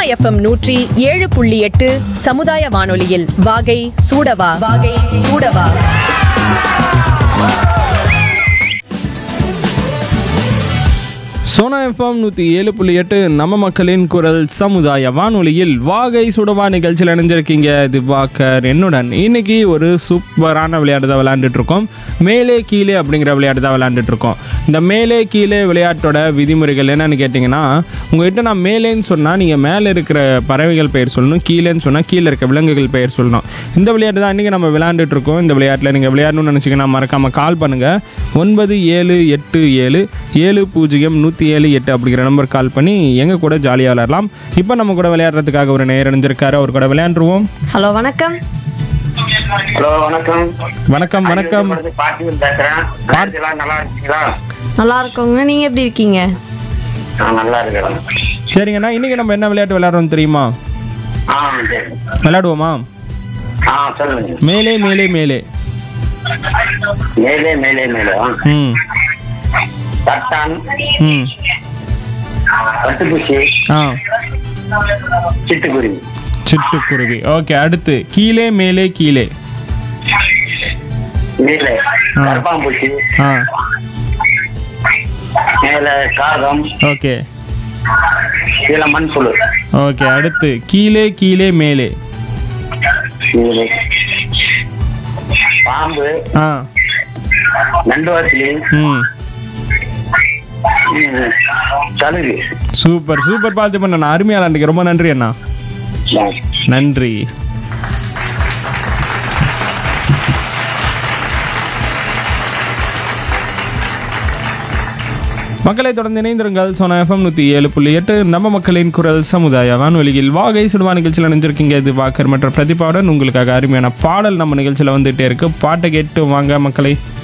FM நூற்றி ஏழு புள்ளி எட்டு சமுதாய வானொலியில் வாகை சூடவா வாகை சூடவா சோனா எஃப்எம் நூற்றி ஏழு புள்ளி எட்டு நம்ம மக்களின் குரல் சமுதாய வானொலியில் வாகை சுடவா நிகழ்ச்சியில் இணைஞ்சிருக்கீங்க திவாகர் என்னுடன் இன்னைக்கு ஒரு சூப்பரான விளையாட்டு தான் விளையாண்டுட்டு இருக்கோம் மேலே கீழே அப்படிங்கிற விளையாட்டு தான் விளையாண்டுட்டு இருக்கோம் இந்த மேலே கீழே விளையாட்டோட விதிமுறைகள் என்னன்னு கேட்டிங்கன்னா உங்ககிட்ட நான் மேலேன்னு சொன்னால் நீங்கள் மேலே இருக்கிற பறவைகள் பெயர் சொல்லணும் கீழேன்னு சொன்னால் கீழே இருக்க விலங்குகள் பெயர் சொல்லணும் இந்த விளையாட்டு தான் இன்றைக்கி நம்ம விளையாண்டுட்டு இருக்கோம் இந்த விளையாட்டில் நீங்கள் விளையாடணும்னு நினச்சிங்கன்னா மறக்காமல் கால் பண்ணுங்கள் ஒன்பது ஏழு எட்டு ஏழு ஏழு பூஜ்ஜியம் நூற்றி ஏழு எட்டு அப்படிங்கிற நம்பர் கால் பண்ணி எங்கள் கூட ஜாலியாக விளையாடலாம் இப்போ நம்ம கூட விளையாடுறதுக்காக ஒரு நேரம் இருந்திருக்காரு அவர் கூட விளையாண்டுருவோம் ஹலோ வணக்கம் ஹலோ வணக்கம் வணக்கம் வணக்கம் பாட்டியும் பேசுறேன் எல்லாம் நல்லா இருக்கீங்களா நல்லா இருக்கோங்க நீங்க எப்படி இருக்கீங்க நான் நல்லா இருக்கிறேன் சரிங்கண்ணா இன்றைக்கி நம்ம என்ன விளையாட்டு விளையாடுறோம் தெரியுமா ஆ சரி விளையாடுவோமா ஆ சொல்லுங்க மேலே மேலே மேலே மேலே மேலே மேலே ஆ. ம் தட்டான் ம் பட்டுப்பூச்சி ஆ சிட்டுக்குருவி சிட்டுக்குருவி ஓகே அடுத்து கீழே மேலே கீழே மேலே கரப்பாம்பூச்சி ஆ மேலே காகம் ஓகே கீழே மண்புழு ஓகே அடுத்து கீழே கீழே மேலே மேலே பாம்பு ஆ நண்டுவாசிலி ம் சலுகு சூப்பர் சூப்பர் பார்த்து பண்ண அருமையா விளாண்டுக்கு ரொம்ப நன்றி அண்ணா நன்றி மக்களை தொடர்ந்து இணைந்திருங்கள் சோனா எஃப்எம் நூற்றி ஏழு புள்ளி எட்டு நம்ம மக்களின் குரல் சமுதாய வானொலியில் வாகை சுடுவா நிகழ்ச்சியில் நினைஞ்சிருக்கீங்க இது வாக்கர் மற்ற பிரதிபாவுடன் உங்களுக்காக அருமையான பாடல் நம்ம நிகழ்ச்சியில் வந்துட்டே இருக்கு பாட்டை கேட்டு வாங்க மக்களை